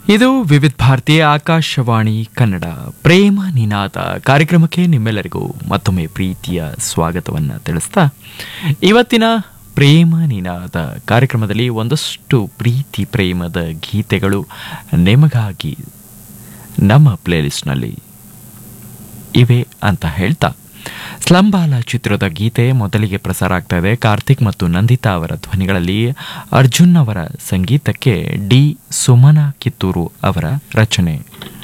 ಇದು ವಿವಿಧ ಭಾರತೀಯ ಆಕಾಶವಾಣಿ ಕನ್ನಡ ಪ್ರೇಮ ನಿನಾದ ಕಾರ್ಯಕ್ರಮಕ್ಕೆ ನಿಮ್ಮೆಲ್ಲರಿಗೂ ಮತ್ತೊಮ್ಮೆ ಪ್ರೀತಿಯ ಸ್ವಾಗತವನ್ನು ತಿಳಿಸ್ತಾ ಇವತ್ತಿನ ಪ್ರೇಮ ನಿನಾದ ಕಾರ್ಯಕ್ರಮದಲ್ಲಿ ಒಂದಷ್ಟು ಪ್ರೀತಿ ಪ್ರೇಮದ ಗೀತೆಗಳು ನಿಮಗಾಗಿ ನಮ್ಮ ಪ್ಲೇಲಿಸ್ಟ್ನಲ್ಲಿ ಇವೆ ಅಂತ ಹೇಳ್ತಾ ಸ್ಲಂಬಾಲ ಚಿತ್ರದ ಗೀತೆ ಮೊದಲಿಗೆ ಪ್ರಸಾರ ಆಗ್ತಾ ಇದೆ ಕಾರ್ತಿಕ್ ಮತ್ತು ನಂದಿತಾ ಅವರ ಧ್ವನಿಗಳಲ್ಲಿ ಅರ್ಜುನ್ ಅವರ ಸಂಗೀತಕ್ಕೆ ಡಿ ಸುಮನ ಕಿತ್ತೂರು ಅವರ ರಚನೆ